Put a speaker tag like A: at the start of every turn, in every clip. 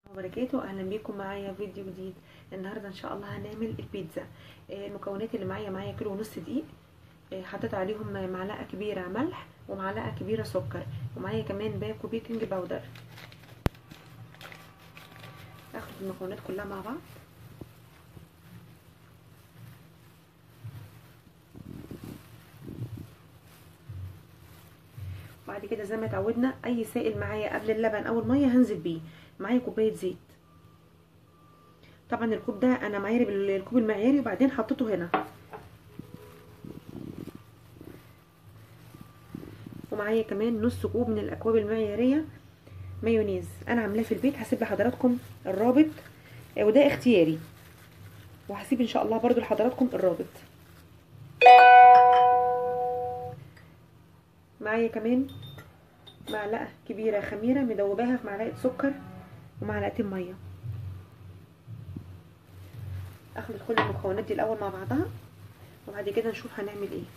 A: وبركاته اهلا بيكم معايا فيديو جديد النهارده ان شاء الله هنعمل البيتزا آه، المكونات اللي معايا معايا كيلو ونص دقيق آه، حطيت عليهم معلقه كبيره ملح ومعلقه كبيره سكر ومعايا كمان باكو بيكنج باودر اخد المكونات كلها مع بعض بعد كده زي ما اتعودنا اي سائل معايا قبل اللبن او الميه هنزل بيه معايا كوبايه زيت طبعا الكوب ده انا معايا بالكوب المعياري وبعدين حطيته هنا ومعايا كمان نص كوب من الاكواب المعياريه مايونيز انا عاملاه في البيت هسيب لحضراتكم الرابط وده اختياري وهسيب ان شاء الله برضو لحضراتكم الرابط معايا كمان معلقه كبيره خميره مدوباها في معلقه سكر ومعلقتين ميه اخلط كل المكونات دي الاول مع بعضها وبعد كده نشوف هنعمل ايه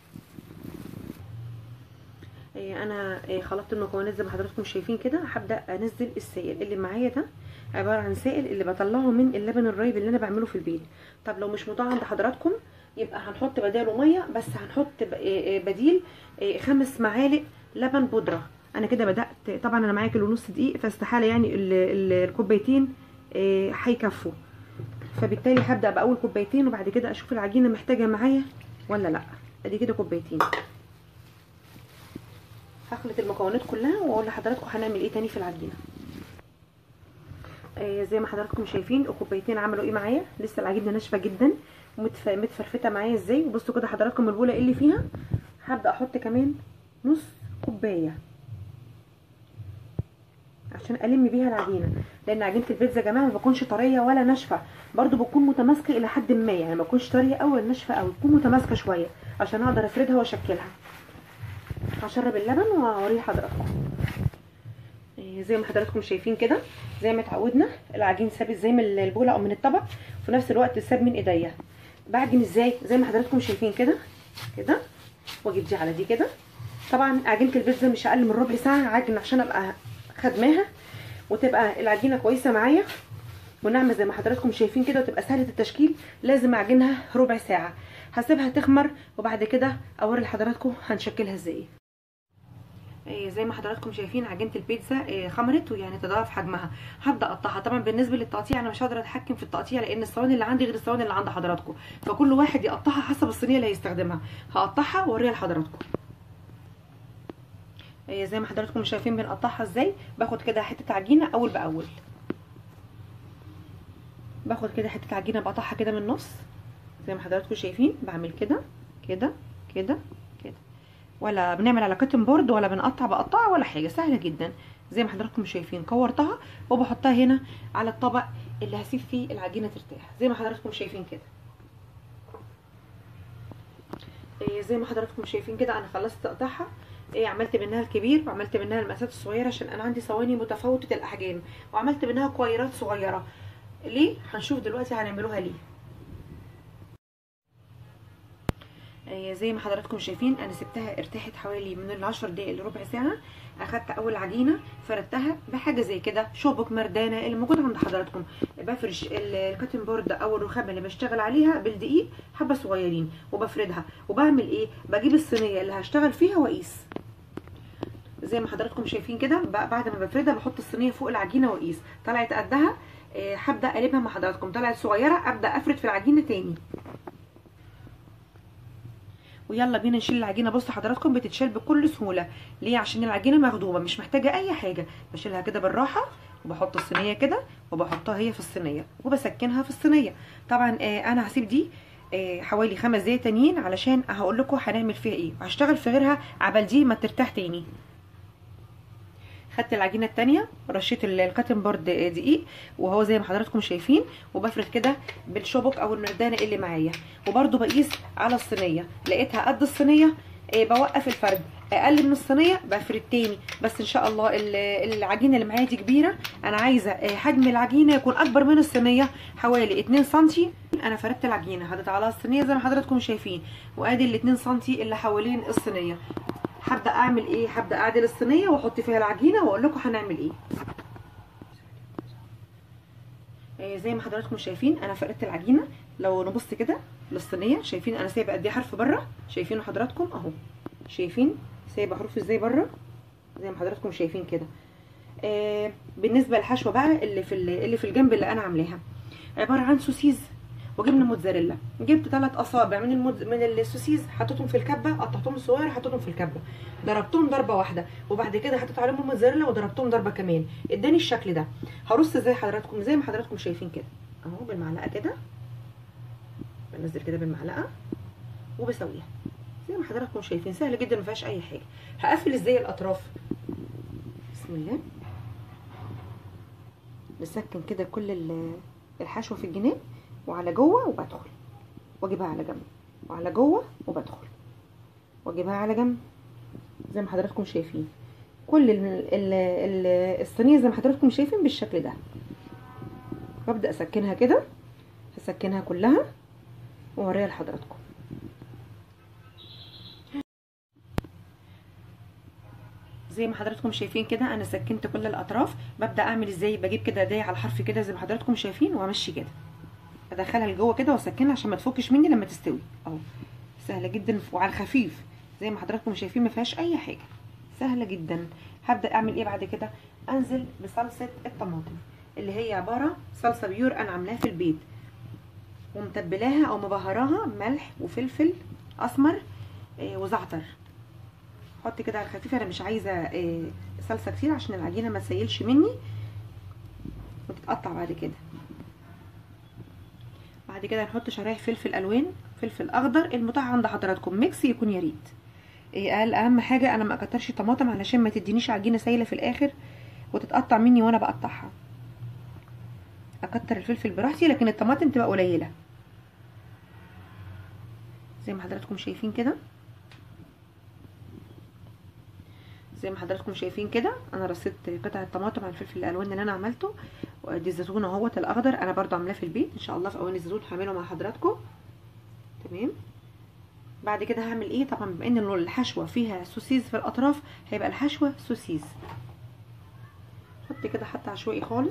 A: إيه انا إيه خلطت المكونات زي ما حضراتكم شايفين كده هبدا انزل السائل اللي معايا ده عباره عن سائل اللي بطلعه من اللبن الرايب اللي انا بعمله في البيت طب لو مش متاح عند حضراتكم يبقى هنحط بداله ميه بس هنحط بديل خمس معالق لبن بودره انا كده بدات طبعا انا معايا كيلو ونص دقيق فاستحاله يعني الكوبايتين هيكفوا فبالتالي هبدا باول كوبايتين وبعد كده اشوف العجينه محتاجه معايا ولا لا ادي كده كوبايتين هخلط المكونات كلها واقول لحضراتكم هنعمل ايه تاني في العجينه آه زي ما حضراتكم شايفين الكوبايتين عملوا ايه معايا لسه العجينه ناشفه جدا ومتفرفته معايا ازاي وبصوا كده حضراتكم البوله ايه اللي فيها هبدا احط كمان نص كوبايه عشان الم بيها العجينه لان عجينه البيتزا يا جماعه ما بتكونش طريه ولا ناشفه برده بتكون متماسكه الى حد ما يعني ما بتكونش طريه قوي ولا ناشفه قوي بتكون متماسكه شويه عشان اقدر افردها واشكلها هشرب اللبن واوريه حضراتكم زي ما حضراتكم شايفين كده زي ما اتعودنا العجين ثابت زي من البوله او من الطبق وفي نفس الوقت ساب من ايديا بعجن ازاي زي ما حضراتكم شايفين كده كده واجيب دي على دي كده طبعا عجينه البيتزا مش اقل من ربع ساعه عجن عشان ابقى خدماها وتبقى العجينه كويسه معايا وناعمه زي ما حضراتكم شايفين كده وتبقى سهله التشكيل لازم اعجنها ربع ساعه هسيبها تخمر وبعد كده اوري لحضراتكم هنشكلها ازاي زي ما حضراتكم شايفين عجينه البيتزا خمرت ويعني تضاعف حجمها هبدا اقطعها طبعا بالنسبه للتقطيع انا مش هقدر اتحكم في التقطيع لان الصواني اللي عندي غير الصواني اللي عند حضراتكم فكل واحد يقطعها حسب الصينيه اللي هيستخدمها هقطعها واوريها لحضراتكم زي ما حضراتكم شايفين بنقطعها ازاي باخد كده حته عجينه اول باول باخد كده حته عجينه بقطعها كده من النص زي ما حضراتكم شايفين بعمل كده كده كده كده ولا بنعمل على كاتن بورد ولا بنقطع بقطعه ولا حاجه سهله جدا زي ما حضراتكم شايفين كورتها وبحطها هنا على الطبق اللي هسيب فيه العجينه ترتاح زي ما حضراتكم شايفين كده زي ما حضراتكم شايفين كده انا خلصت تقطيعها ايه عملت منها الكبير وعملت منها المقاسات الصغيره عشان انا عندي صواني متفاوته الاحجام وعملت منها كويرات صغيره ليه هنشوف دلوقتي هنعملوها ليه زي ما حضراتكم شايفين انا سبتها ارتاحت حوالي من العشر دقايق لربع ساعه اخدت اول عجينه فردتها بحاجه زي كده شوبك مردانه اللي موجود عند حضراتكم بفرش الكاتن بورد او الرخامه اللي بشتغل عليها بالدقيق حبه صغيرين وبفردها وبعمل ايه بجيب الصينيه اللي هشتغل فيها واقيس زي ما حضراتكم شايفين كده بعد ما بفردها بحط الصينيه فوق العجينه واقيس طلعت قدها هبدا اقلبها مع حضراتكم طلعت صغيره ابدا افرد في العجينه تاني ويلا بينا نشيل العجينه بصوا حضراتكم بتتشال بكل سهوله ليه عشان العجينه مخدومه مش محتاجه اي حاجه بشيلها كده بالراحه وبحط الصينيه كده وبحطها هي في الصينيه وبسكنها في الصينيه طبعا آه انا هسيب دي آه حوالي خمس دقايق تانيين علشان هقول لكم هنعمل فيها ايه وهشتغل في غيرها عبال دي ما ترتاح تاني خدت العجينه التانية رشيت الكاتن بورد دقيق وهو زي ما حضراتكم شايفين وبفرد كده بالشبك او المردانه اللي معايا وبرده بقيس على الصينيه لقيتها قد الصينيه بوقف الفرد اقل من الصينيه بفرد تاني بس ان شاء الله العجينه اللي معايا دي كبيره انا عايزه حجم العجينه يكون اكبر من الصينيه حوالي 2 سم انا فردت العجينه حطيت على الصينيه زي ما حضراتكم شايفين وادي ال 2 سم اللي حوالين الصينيه هبدا اعمل ايه هبدا اعدل الصينيه واحط فيها العجينه واقول لكم هنعمل ايه آه، زي ما حضراتكم شايفين انا فردت العجينه لو نبص كده للصينيه شايفين انا سايبه قد ايه حرف بره شايفينه حضراتكم اهو شايفين سايبه حروف ازاي بره زي ما حضراتكم شايفين كده آه بالنسبه للحشوه بقى اللي في ال- اللي في الجنب اللي انا عاملاها عباره عن سوسيز وجبنه موتزاريلا جبت ثلاث اصابع من الموز... من السوسيز حطيتهم في الكبه قطعتهم صغير حطيتهم في الكبه ضربتهم ضربه واحده وبعد كده حطيت عليهم الموتزاريلا وضربتهم ضربه كمان اداني الشكل ده هرص زي حضراتكم زي ما حضراتكم شايفين كده اهو بالمعلقه كده بنزل كده بالمعلقه وبسويها زي ما حضراتكم شايفين سهل جدا ما فيهاش اي حاجه هقفل ازاي الاطراف بسم الله بسكن كده كل ال- الحشوه في الجناب وعلى جوه وبدخل واجيبها على جنب وعلى جوه وبدخل واجيبها على جنب زي ما حضراتكم شايفين كل ال- ال- ال- الصينيه زي ما حضراتكم شايفين بالشكل ده ببدا اسكنها كده هسكنها كلها واوريها لحضراتكم زي ما حضراتكم شايفين كده انا سكنت كل الاطراف ببدا اعمل ازاي بجيب كده ايديا على الحرف كده زي ما حضراتكم شايفين وامشي كده ادخلها لجوه كده واسكنها عشان ما تفكش مني لما تستوي اهو سهله جدا وعلى الخفيف زي ما حضراتكم شايفين ما فيهاش اي حاجه سهله جدا هبدا اعمل ايه بعد كده انزل بصلصه الطماطم اللي هي عباره صلصه بيور انا عاملاها في البيت ومتبلاها او مبهراها ملح وفلفل اسمر آه، وزعتر حط كده على الخفيف انا مش عايزه آه، صلصه كتير عشان العجينه ما تسيلش مني وتتقطع بعد كده بعد كده نحط شرايح فلفل الوان فلفل اخضر المتاح عند حضراتكم ميكس يكون يا ريت إيه قال اهم حاجه انا ما اكترش طماطم علشان ما تدينيش عجينه سايله في الاخر وتتقطع مني وانا بقطعها اكتر الفلفل براحتي لكن الطماطم تبقى قليله زي ما حضراتكم شايفين كده زي ما حضراتكم شايفين كده انا رصيت قطعه طماطم على الفلفل الالوان اللي انا عملته وادي الزيتون اهوت الاخضر انا برضو عاملاه في البيت ان شاء الله في اواني الزيتون هعمله مع حضراتكم تمام بعد كده هعمل ايه طبعا بما ان الحشوه فيها سوسيز في الاطراف هيبقى الحشوه سوسيز حط كده حتى عشوائي خالص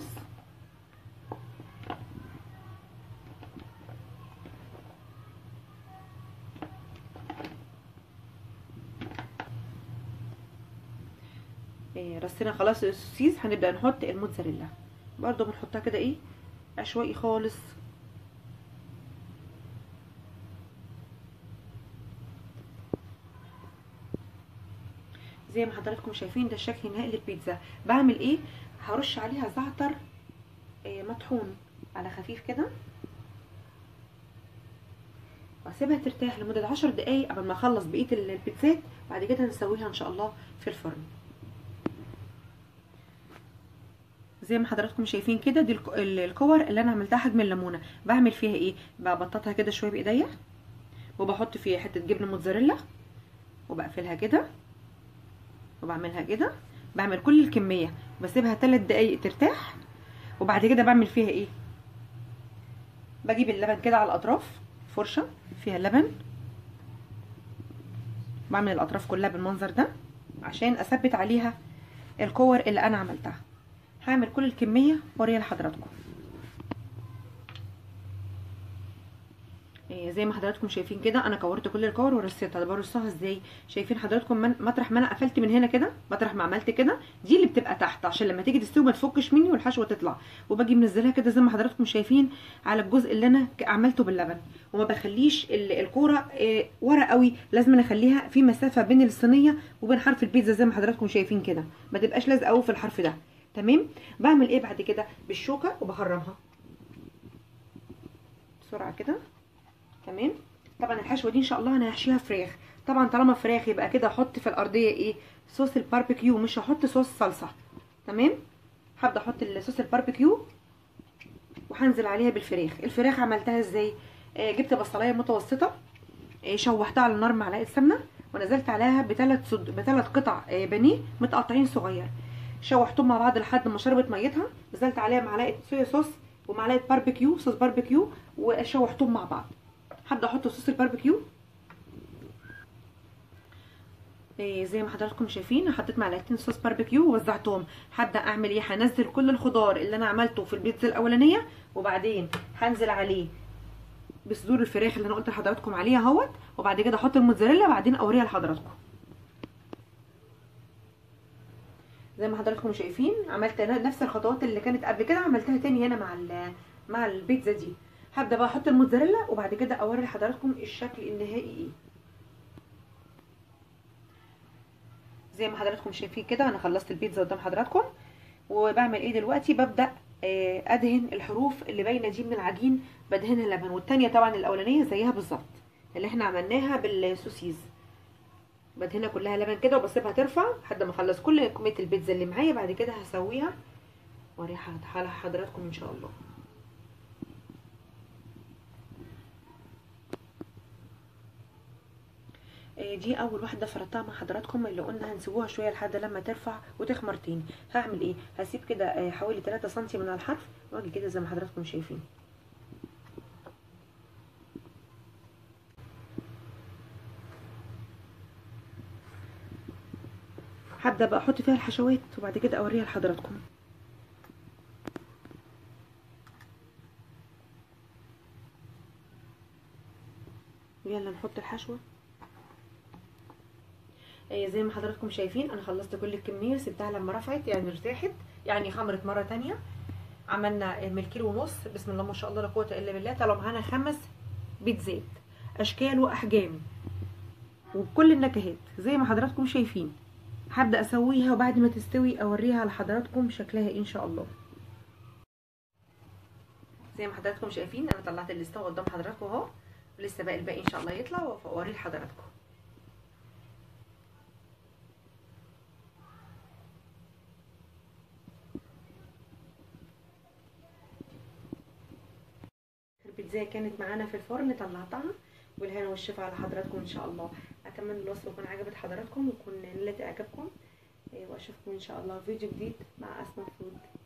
A: إيه، رصينا خلاص السوسيس هنبدا نحط الموتزاريلا برضو بنحطها كده ايه عشوائي خالص زي ما حضراتكم شايفين ده الشكل النهائي للبيتزا بعمل ايه هرش عليها زعتر إيه، مطحون على خفيف كده واسيبها ترتاح لمده عشر دقايق قبل ما اخلص بقيه البيتزات بعد كده نسويها ان شاء الله في الفرن زي ما حضراتكم شايفين كده دي الك- ال- الكور اللي انا عملتها حجم الليمونه بعمل فيها ايه ببططها كده شويه بايديا وبحط فيها حته جبنه موتزاريلا وبقفلها كده وبعملها كده بعمل كل الكميه بسيبها 3 دقايق ترتاح وبعد كده بعمل فيها ايه بجيب اللبن كده على الاطراف فرشه فيها اللبن بعمل الاطراف كلها بالمنظر ده عشان اثبت عليها الكور اللي انا عملتها هعمل كل الكميه واوريها لحضراتكم إيه زي ما حضراتكم شايفين كده انا كورت كل الكور ورصيتها ده برصها ازاي شايفين حضراتكم من مطرح ما انا قفلت من هنا كده مطرح ما عملت كده دي اللي بتبقى تحت عشان لما تيجي تستوي ما تفكش مني والحشوه تطلع وباجي منزلها كده زي ما حضراتكم شايفين على الجزء اللي انا ك- عملته باللبن وما بخليش ال- الكوره إيه ورا قوي لازم أنا اخليها في مسافه بين الصينيه وبين حرف البيتزا زي ما حضراتكم شايفين كده ما تبقاش لازقه قوي في الحرف ده تمام بعمل ايه بعد كده بالشوكه وبخرمها بسرعه كده تمام طبعا الحشوه دي ان شاء الله انا هحشيها فراخ طبعا طالما فراخ يبقى كده احط في الارضيه ايه صوص الباربيكيو مش هحط صوص صلصه تمام هبدا احط الصوص الباربيكيو وهنزل عليها بالفراخ الفراخ عملتها ازاي آه جبت بصلايه متوسطه آه شوحتها على النار معلقه سمنه ونزلت عليها بثلاث صد... بثلاث قطع آه بانيه متقطعين صغير شوحتهم مع بعض لحد ما شربت ميتها نزلت عليها معلقه صويا صوص ومعلقه باربيكيو صوص باربيكيو وشوحتهم مع بعض هبدا احط صوص الباربيكيو إيه زي ما حضراتكم شايفين حطيت معلقتين صوص باربيكيو ووزعتهم هبدا اعمل ايه هنزل كل الخضار اللي انا عملته في البيتزا الاولانيه وبعدين هنزل عليه بصدور الفراخ اللي انا قلت لحضراتكم عليها اهوت وبعد كده احط الموتزاريلا بعدين اوريها لحضراتكم زي ما حضراتكم شايفين عملت نفس الخطوات اللي كانت قبل كده عملتها تاني هنا مع مع البيتزا دي هبدا بقى احط الموتزاريلا وبعد كده اوري لحضراتكم الشكل النهائي ايه زي ما حضراتكم شايفين كده انا خلصت البيتزا قدام حضراتكم وبعمل ايه دلوقتي ببدا ادهن الحروف اللي باينه دي من العجين بدهنها لبن والتانية طبعا الاولانيه زيها بالظبط اللي احنا عملناها بالسوسيز بدهنها كلها لبن كده وبسيبها ترفع لحد ما اخلص كل كميه البيتزا اللي معايا بعد كده هسويها واوريها حضراتكم ان شاء الله دي اول واحده فردتها مع حضراتكم اللي قلنا هنسيبوها شويه لحد لما ترفع وتخمر تاني هعمل ايه هسيب كده حوالي 3 سم من الحرف واجي كده زي ما حضراتكم شايفين هبدا بقى احط فيها الحشوات وبعد كده اوريها لحضراتكم يلا نحط الحشوه زي ما حضراتكم شايفين انا خلصت كل الكميه سبتها لما رفعت يعني ارتاحت يعني خمرت مره تانية عملنا من كيلو ونص بسم الله ما شاء الله لا قوه الا بالله طلع معانا خمس بيتزات اشكال واحجام وبكل النكهات زي ما حضراتكم شايفين هبدا اسويها وبعد ما تستوي اوريها لحضراتكم شكلها ايه ان شاء الله زي ما حضراتكم شايفين انا طلعت اللي استوى قدام حضراتكم اهو ولسه باقي الباقي ان شاء الله يطلع واوريه لحضراتكم البيتزا كانت معانا في الفرن طلعتها والهنا والشفا على حضراتكم ان شاء الله اتمنى الوصفه تكون عجبت حضراتكم ويكون نالت اعجابكم واشوفكم ان شاء الله في فيديو جديد مع اسماء فود